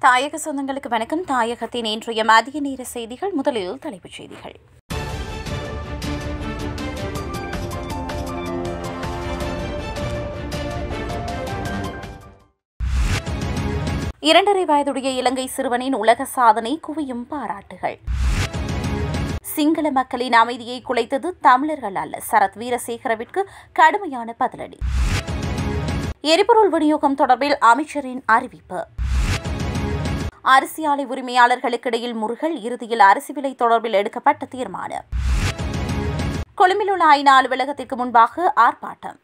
தாயக சொந்தங்களுக்கு வணக்கம் தாயகத்தின் இன்றைய மதிய நேர செய்திகள் முதலில் தலைப்புச் செய்திகள் இரண்டரை வயதுடைய இலங்கை சிறுவனின் உலக சாதனை குவியும் பாராட்டுகள் சிங்கள மக்களின் அமைதியை குலைத்தது தமிழர்கள் அல்ல சரத் வீரசேகரவிற்கு கடுமையான பதிலடி எரிபொருள் விநியோகம் தொடர்பில் அமைச்சரின் அறிவிப்பு அரிசி ஆலை உரிமையாளர்களுக்கிடையில் முருகல் இறுதியில் அரிசி விலை தொடர்பில் எடுக்கப்பட்ட தீர்மானம் கொழும்பில் உள்ள ஐநா அலுவலகத்திற்கு முன்பாக ஆர்ப்பாட்டம்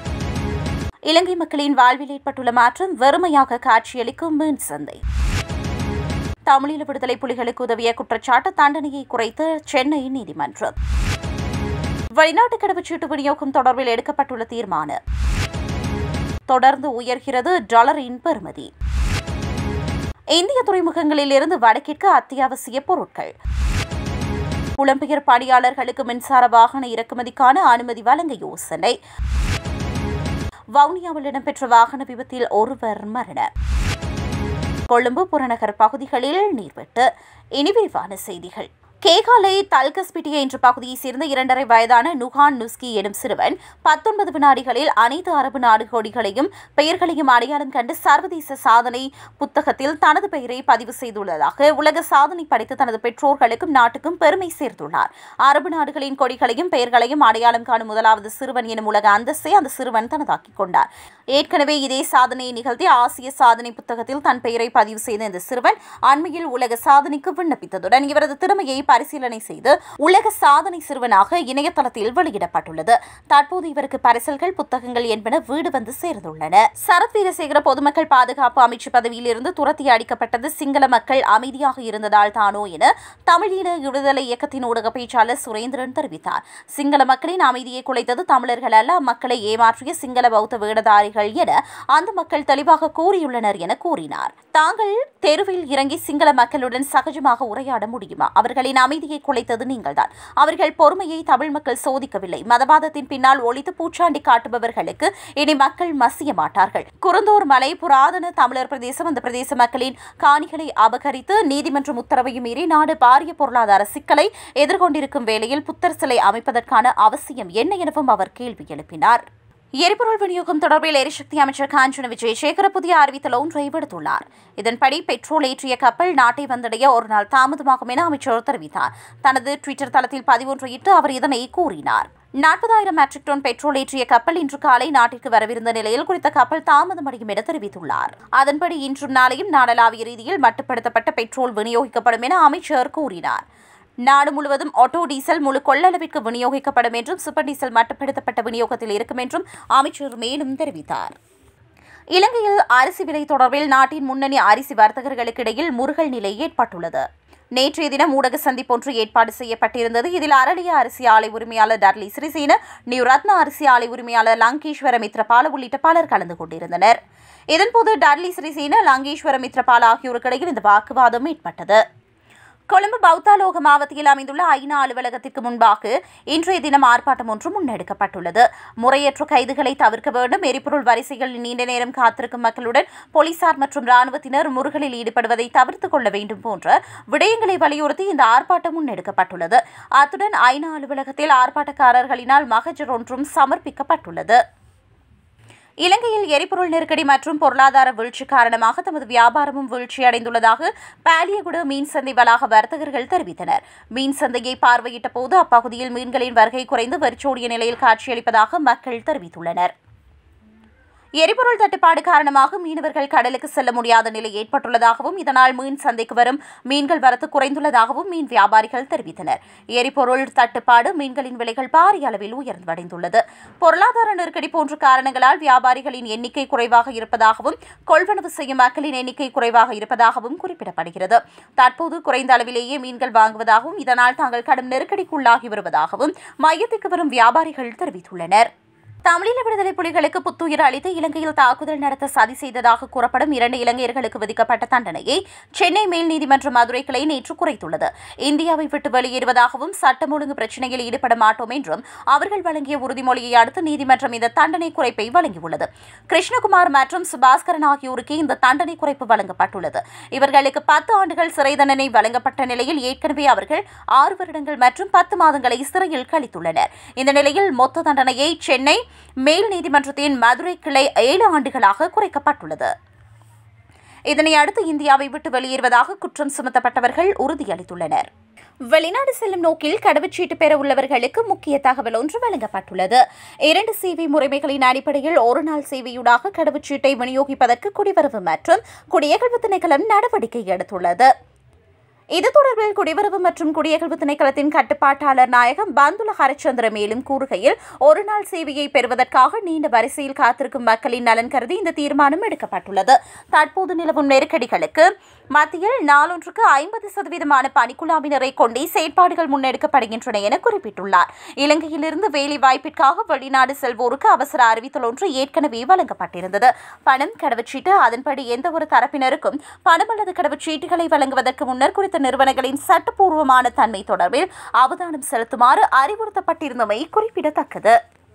இலங்கை மக்களின் வாழ்வில் ஏற்பட்டுள்ள மாற்றம் வெறுமையாக காட்சியளிக்கும் மீன் சந்தை தமிழீழ விடுதலை புலிகளுக்கு உதவிய குற்றச்சாட்டு தண்டனையை குறைத்த சென்னை நீதிமன்றம் வெளிநாட்டு கடவுச்சீட்டு விநியோகம் தொடர்பில் எடுக்கப்பட்டுள்ள தீர்மானம் தொடர்ந்து உயர்கிறது டாலரின் பெறுமதி இந்திய துறைமுகங்களில் இருந்து வடக்கிற்கு அத்தியாவசிய பொருட்கள் புலம்பெயர் பணியாளர்களுக்கு மின்சார வாகன இறக்குமதிக்கான அனுமதி வழங்க யோசனை வவுனியாவில் இடம்பெற்ற வாகன விபத்தில் ஒருவர் மரணம் கொழும்பு புறநகர் பகுதிகளில் நீர்வெட்டு இனி விரிவான செய்திகள் கேகாலை தல்கஸ்பிட்டிய என்ற பகுதியைச் சேர்ந்த இரண்டரை வயதான நுகான் நுஸ்கி எனும் சிறுவன் பத்தொன்பது வினாடிகளில் அனைத்து அரபு நாடு கொடிகளையும் பெயர்களையும் அடையாளம் கண்டு சர்வதேச சாதனை புத்தகத்தில் தனது பெயரை பதிவு செய்துள்ளதாக உலக சாதனை படைத்த தனது பெற்றோர்களுக்கும் நாட்டுக்கும் பெருமை சேர்த்துள்ளார் அரபு நாடுகளின் கொடிகளையும் பெயர்களையும் அடையாளம் காணும் முதலாவது சிறுவன் எனும் உலக அந்தஸ்தை அந்த சிறுவன் தனதாக்கிக் கொண்டார் ஏற்கனவே இதே சாதனையை நிகழ்த்தி ஆசிய சாதனை புத்தகத்தில் தன் பெயரை பதிவு செய்த இந்த சிறுவன் அண்மையில் உலக சாதனைக்கு விண்ணப்பித்ததுடன் இவரது திறமையை பரிசீலனை செய்து உலக சாதனை சிறுவனாக இணையதளத்தில் வெளியிடப்பட்டுள்ளது தற்போது இவருக்கு பரிசல்கள் புத்தகங்கள் என்பன வீடு வந்து சேர்ந்துள்ளன சரத் வீரசேகர பொதுமக்கள் பாதுகாப்பு அமைச்சு பதவியில் இருந்து துரத்தி அடிக்கப்பட்டது சிங்கள மக்கள் அமைதியாக இருந்ததால் தானோ என தமிழீழ விடுதலை இயக்கத்தின் ஊடக பேச்சாளர் சுரேந்திரன் தெரிவித்தார் சிங்கள மக்களின் அமைதியை குலைத்தது தமிழர்கள் அல்ல மக்களை ஏமாற்றிய சிங்கள பௌத்த வேடதாரிகள் என அந்த மக்கள் தெளிவாக கூறியுள்ளனர் என கூறினார் தாங்கள் தெருவில் இறங்கி சிங்கள மக்களுடன் சகஜமாக உரையாட முடியுமா அவர்களின் அமைதியை குலைத்தது நீங்கள்தான் அவர்கள் பொறுமையை தமிழ் மக்கள் சோதிக்கவில்லை மதவாதத்தின் பின்னால் ஒழித்து பூச்சாண்டி காட்டுபவர்களுக்கு இனி மக்கள் மசிய மாட்டார்கள் குருந்தூர் மலை புராதன தமிழர் பிரதேசம் அந்த பிரதேச மக்களின் காணிகளை அபகரித்து நீதிமன்றம் உத்தரவையும் மீறி நாடு பாரிய பொருளாதார சிக்கலை எதிர்கொண்டிருக்கும் வேளையில் புத்தர் சிலை அமைப்பதற்கான அவசியம் என்ன எனவும் அவர் கேள்வி எழுப்பினார் எரிபொருள் விநியோகம் தொடர்பில் எரிசக்தி அமைச்சர் காஞ்சன விஜயசேகர புதிய அறிவித்தல் ஒன்றை விடுத்துள்ளார் இதன்படி பெட்ரோல் ஏற்றிய கப்பல் நாட்டை வந்தடைய ஒரு நாள் தாமதமாகும் என அமைச்சர் தெரிவித்தார் தனது ட்விட்டர் தளத்தில் பதிவொன்றையிட்டு அவர் இதனை கூறினார் நாற்பதாயிரம் மெட்ரிக் டன் பெட்ரோல் ஏற்றிய கப்பல் இன்று காலை நாட்டிற்கு வரவிருந்த நிலையில் குறித்த கப்பல் தாமதமடையும் என தெரிவித்துள்ளார் அதன்படி இன்றும் நாளையும் நாடளாவிய ரீதியில் மட்டுப்படுத்தப்பட்ட பெட்ரோல் விநியோகிக்கப்படும் என அமைச்சர் கூறினார் நாடு முழுவதும் ஆட்டோ டீசல் முழு கொள்ளளவிற்கு விநியோகிக்கப்படும் என்றும் சூப்பர் டீசல் மட்டுப்படுத்தப்பட்ட விநியோகத்தில் இருக்கும் என்றும் அமைச்சர் மேலும் தெரிவித்தார் இலங்கையில் அரிசி விலை தொடர்பில் நாட்டின் முன்னணி அரிசி வர்த்தகர்களுக்கு இடையில் முருகல் நிலை ஏற்பட்டுள்ளது நேற்றைய தினம் ஊடக சந்திப்பொன்று ஏற்பாடு செய்யப்பட்டிருந்தது இதில் அரளிய அரிசி ஆலை உரிமையாளர் டர்லி சிறிசேன நியூ ரத்னா அரிசி ஆலை உரிமையாளர் லங்கேஸ்வர மித்ரபால உள்ளிட்ட பலர் கலந்து கொண்டிருந்தனர் இதன்போது டர்லி சிறிசேன லங்கேஸ்வர மித்ரபால ஆகியோருக்கு இடையில் இந்த வாக்குவாதம் ஏற்பட்டது கொழும்பு பௌத்தாலோக மாவட்டத்தில் அமைந்துள்ள ஐநா அலுவலகத்திற்கு முன்பாக இன்றைய தினம் ஆர்ப்பாட்டம் ஒன்று முன்னெடுக்கப்பட்டுள்ளது முறையற்ற கைதுகளை தவிர்க்க வேண்டும் எரிபொருள் வரிசைகளில் நீண்ட நேரம் காத்திருக்கும் மக்களுடன் போலீசார் மற்றும் ராணுவத்தினர் முருகலில் ஈடுபடுவதை தவிர்த்துக் கொள்ள வேண்டும் போன்ற விடயங்களை வலியுறுத்தி இந்த ஆர்ப்பாட்டம் முன்னெடுக்கப்பட்டுள்ளது அத்துடன் ஐநா அலுவலகத்தில் ஆர்ப்பாட்டக்காரர்களினால் மகஜர் ஒன்றும் சமர்ப்பிக்கப்பட்டுள்ளது இலங்கையில் எரிபொருள் நெருக்கடி மற்றும் பொருளாதார வீழ்ச்சி காரணமாக தமது வியாபாரமும் வீழ்ச்சியடைந்துள்ளதாக பாலியகுடு மீன் சந்தை வளாக வர்த்தகர்கள் தெரிவித்தனர் மீன் சந்தையை பார்வையிட்ட போது அப்பகுதியில் மீன்களின் வருகை குறைந்து வெறிச்சோடிய நிலையில் காட்சியளிப்பதாக மக்கள் தெரிவித்துள்ளனர் எரிபொருள் தட்டுப்பாடு காரணமாக மீனவர்கள் கடலுக்கு செல்ல முடியாத நிலை ஏற்பட்டுள்ளதாகவும் இதனால் மீன் சந்தைக்கு வரும் மீன்கள் வரத்து குறைந்துள்ளதாகவும் மீன் வியாபாரிகள் தெரிவித்தனர் எரிபொருள் தட்டுப்பாடு மீன்களின் விலைகள் பாரிய அளவில் உயர்ந்தடைந்துள்ளது பொருளாதார நெருக்கடி போன்ற காரணங்களால் வியாபாரிகளின் எண்ணிக்கை குறைவாக இருப்பதாகவும் கொள்வனவு செய்யும் மக்களின் எண்ணிக்கை குறைவாக இருப்பதாகவும் குறிப்பிடப்படுகிறது தற்போது குறைந்த அளவிலேயே மீன்கள் வாங்குவதாகவும் இதனால் தாங்கள் கடும் நெருக்கடிக்குள்ளாகி வருவதாகவும் மையத்துக்கு வரும் வியாபாரிகள் தெரிவித்துள்ளனர் தமிழீழ விடுதலை புலிகளுக்கு புத்துயிர் அளித்து இலங்கையில் தாக்குதல் நடத்த சதி செய்ததாக கூறப்படும் இரண்டு இலங்கையர்களுக்கு விதிக்கப்பட்ட தண்டனையை சென்னை மேல் நீதிமன்ற மதுரை கிளை நேற்று குறைத்துள்ளது இந்தியாவை விட்டு வெளியேறுவதாகவும் சட்டம் ஒழுங்கு பிரச்சினையில் ஈடுபட மாட்டோம் என்றும் அவர்கள் வழங்கிய உறுதிமொழியை அடுத்து நீதிமன்றம் இந்த தண்டனை குறைப்பை வழங்கியுள்ளது கிருஷ்ணகுமார் மற்றும் சுபாஸ்கரன் ஆகியோருக்கு இந்த தண்டனை குறைப்பு வழங்கப்பட்டுள்ளது இவர்களுக்கு பத்து ஆண்டுகள் சிறை தண்டனை வழங்கப்பட்ட நிலையில் ஏற்கனவே அவர்கள் ஆறு வருடங்கள் மற்றும் பத்து மாதங்களை சிறையில் கழித்துள்ளனர் இந்த நிலையில் மொத்த தண்டனையை சென்னை மேல் நீதிமன்றத்தின் மதுரை கிளை ஏழு ஆண்டுகளாக குறைக்கப்பட்டுள்ளது இதனை அடுத்து இந்தியாவை விட்டு வெளியேறுவதாக குற்றம் சுமத்தப்பட்டவர்கள் உறுதியளித்துள்ளனர் வெளிநாடு செல்லும் நோக்கில் கடவுச்சீட்டு பெற உள்ளவர்களுக்கு முக்கிய தகவல் ஒன்று வழங்கப்பட்டுள்ளது இரண்டு சேவை முறைமைகளின் அடிப்படையில் ஒரு நாள் சேவையூடாக கடவுச்சீட்டை விநியோகிப்பதற்கு குடிவரவு மற்றும் குடியகல்வு திணைக்களம் நடவடிக்கை எடுத்துள்ளது இது தொடர்பில் குடிவரவு மற்றும் குடியகல்வு திணைக்களத்தின் கட்டுப்பாட்டாளர் நாயகம் பந்துல ஹரிச்சந்திர மேலும் கூறுகையில் ஒரு நாள் சேவையை பெறுவதற்காக நீண்ட வரிசையில் காத்திருக்கும் மக்களின் நலன் கருதி இந்த தீர்மானம் எடுக்கப்பட்டுள்ளது தற்போது நிலவும் நெருக்கடிகளுக்கு மத்தியில் நாளொன்றுக்கு ஐம்பது சதவீதமான பணிக்குழாவினரை கொண்டே செயற்பாடுகள் முன்னெடுக்கப்படுகின்றன என குறிப்பிட்டுள்ளார் இலங்கையிலிருந்து வேலை வாய்ப்பிற்காக வெளிநாடு செல்வோருக்கு அவசர அறிவித்தல் ஒன்று ஏற்கனவே வழங்கப்பட்டிருந்தது பணம் கடவுச்சீட்டு அதன்படி எந்த ஒரு தரப்பினருக்கும் பணம் அல்லது கடவுச்சீட்டுகளை வழங்குவதற்கு முன்னர் குறித்த நிறுவனங்களின் சட்டப்பூர்வமான தன்மை தொடர்பில் அவதானம் செலுத்துமாறு அறிவுறுத்தப்பட்டிருந்தமை குறிப்பிடத்தக்கது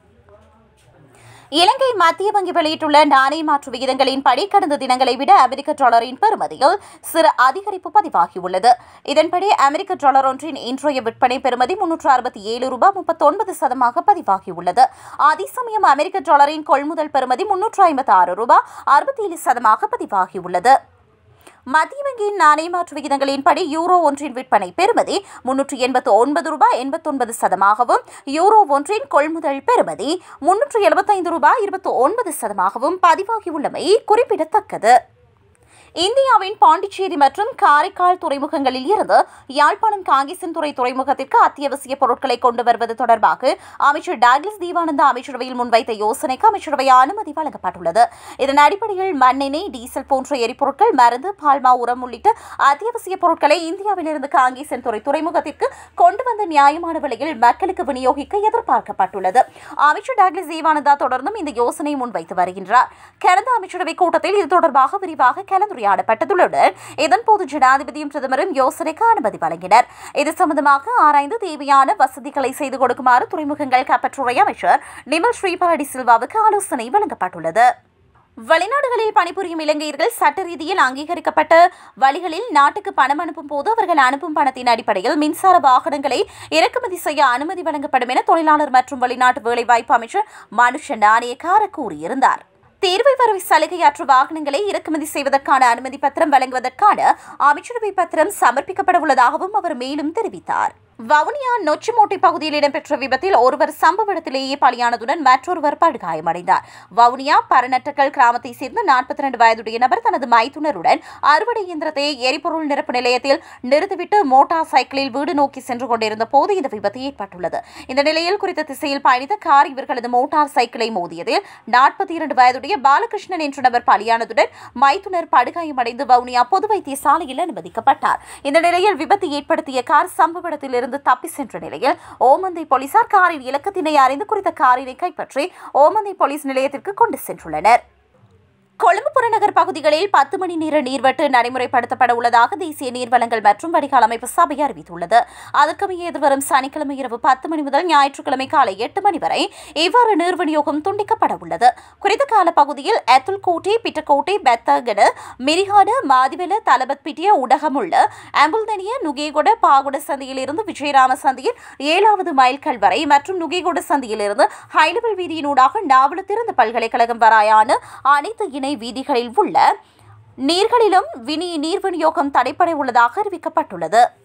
இலங்கை மத்திய வங்கி வெளியிட்டுள்ள நாணய மாற்று விகிதங்களின்படி கடந்த தினங்களை விட அமெரிக்க டாலரின் பெறுமதியில் சிறு அதிகரிப்பு பதிவாகியுள்ளது இதன்படி அமெரிக்க டாலர் ஒன்றின் இன்றைய விற்பனை பெறுமதி முன்னூற்று அறுபத்தி ஏழு ரூபாய் முப்பத்தொன்பது சதமாக பதிவாகியுள்ளது அதே சமயம் அமெரிக்க டாலரின் கொள்முதல் பெறுமதி முன்னூற்று ஐம்பத்தி ஆறு ரூபாய் அறுபத்தி ஏழு சதமாக பதிவாகியுள்ளது மத்திய வங்கியின் நாணய மாற்று விகிதங்களின்படி யூரோ ஒன்றின் விற்பனை பெறுமதி முன்னூற்று எண்பத்து ஒன்பது ரூபாய் எண்பத்தொன்பது சதமாகவும் யூரோ ஒன்றின் கொள்முதல் பெறுமதி முன்னூற்று எழுபத்தைந்து ரூபாய் இருபத்தி ஒன்பது சதமாகவும் பதிவாகியுள்ளமை குறிப்பிடத்தக்கது இந்தியாவின் பாண்டிச்சேரி மற்றும் காரைக்கால் துறைமுகங்களில் இருந்து யாழ்ப்பாணம் காங்கேசன்துறை துறைமுகத்திற்கு அத்தியாவசிய பொருட்களை கொண்டு வருவது தொடர்பாக அமைச்சர் டாக்லஸ் தீவானந்தா அமைச்சரவையில் முன்வைத்த யோசனைக்கு அமைச்சரவை அனுமதி வழங்கப்பட்டுள்ளது இதன் அடிப்படையில் மண்ணெண்ணெய் டீசல் போன்ற எரிபொருட்கள் மருந்து பால்மா உரம் உள்ளிட்ட அத்தியாவசிய பொருட்களை இந்தியாவிலிருந்து காங்கேசன்துறை துறைமுகத்திற்கு கொண்டு வந்த நியாயமான விலையில் மக்களுக்கு விநியோகிக்க எதிர்பார்க்கப்பட்டுள்ளது அமைச்சர் டாக்லஸ் தீவானந்தா தொடர்ந்தும் இந்த யோசனை முன்வைத்து வருகின்றார் கடந்த அமைச்சரவை கூட்டத்தில் இது தொடர்பாக விரிவாக கலந்துரையாடப்பட்டதுடன் இதன்போது ஜனாதிபதியும் பிரதமரும் யோசனைக்கு அனுமதி வழங்கினர் இது சம்பந்தமாக ஆராய்ந்து தேவையான வசதிகளை செய்து கொடுக்குமாறு துறைமுகங்கள் காப்பற்றுறை அமைச்சர் நிமல் ஸ்ரீபாலடி சில்வாவுக்கு ஆலோசனை வழங்கப்பட்டுள்ளது வெளிநாடுகளில் பணிபுரியும் இலங்கையர்கள் சட்ட ரீதியில் அங்கீகரிக்கப்பட்ட வழிகளில் நாட்டுக்கு பணம் அனுப்பும் போது அவர்கள் அனுப்பும் பணத்தின் அடிப்படையில் மின்சார வாகனங்களை இறக்குமதி செய்ய அனுமதி வழங்கப்படும் என தொழிலாளர் மற்றும் வெளிநாட்டு வேலைவாய்ப்பு அமைச்சர் மனுஷன் நாணயக்கார கூறியிருந்தார் தேர்வை வரவு சலுகையாற்று வாகனங்களை இறக்குமதி செய்வதற்கான அனுமதி பத்திரம் வழங்குவதற்கான அமைச்சரவை பத்திரம் சமர்ப்பிக்கப்பட உள்ளதாகவும் அவர் மேலும் தெரிவித்தார் வவுனியா நொச்சிமோட்டை பகுதியில் இடம்பெற்ற விபத்தில் ஒருவர் சம்பவ இடத்திலேயே பலியானதுடன் மற்றொருவர் படுகாயமடைந்தார் வவுனியா பரநட்டக்கல் கிராமத்தைச் சேர்ந்த நாற்பத்தி ரெண்டு வயதுடைய நபர் தனது மைத்துனருடன் அறுவடை இயந்திரத்தை எரிபொருள் நிரப்பு நிலையத்தில் நிறுத்திவிட்டு மோட்டார் சைக்கிளில் வீடு நோக்கி சென்று கொண்டிருந்த போது இந்த விபத்து ஏற்பட்டுள்ளது இந்த நிலையில் குறித்த திசையில் பயணித்த கார் இவர்களது மோட்டார் சைக்கிளை மோதியதில் நாற்பத்தி இரண்டு வயதுடைய பாலகிருஷ்ணன் என்ற நபர் பலியானதுடன் மைத்துனர் படுகாயமடைந்து வவுனியா பொது வைத்தியசாலையில் அனுமதிக்கப்பட்டார் இந்த நிலையில் விபத்து ஏற்படுத்திய கார் சம்பவ இடத்தில் இருந்து தப்பி சென்ற நிலையில் ஓமந்தை போலீசார் காரின் இலக்கத்தினை அறிந்து குறித்த காரினை கைப்பற்றி ஓமந்தை போலீஸ் நிலையத்திற்கு கொண்டு சென்றுள்ளனர் கொழும்பு புறநகர் பகுதிகளில் பத்து மணி நேர நீர்வெட்டு நடைமுறைப்படுத்தப்பட உள்ளதாக தேசிய நீர்வளங்கள் மற்றும் வடிகால் அமைப்பு சபை அறிவித்துள்ளது அதற்கமைய எதிர்வரும் சனிக்கிழமை இரவு பத்து மணி முதல் ஞாயிற்றுக்கிழமை காலை எட்டு மணி வரை இவ்வாறு நீர் விநியோகம் துண்டிக்கப்பட உள்ளது குறித்த கால பகுதியில் எத்துல்கோட்டை பிட்டக்கோட்டை பெத்தகடு மிரிகாடு மாதிவெல தலபத் பிட்டிய உடகமுள்ள அம்புல்தனிய நுகேகொட பாகுட சந்தியில் இருந்து விஜயராம சந்தியில் ஏழாவது மைல்கல் வரை மற்றும் நுகேகொட சந்தியில் இருந்து ஹைலவல் வீதியினூடாக நாவலத்திருந்த பல்கலைக்கழகம் வராயான அனைத்து இணை வீதிகளில் உள்ள நீர்களிலும் வினி நீர் விநியோகம் தடைப்பட உள்ளதாக அறிவிக்கப்பட்டுள்ளது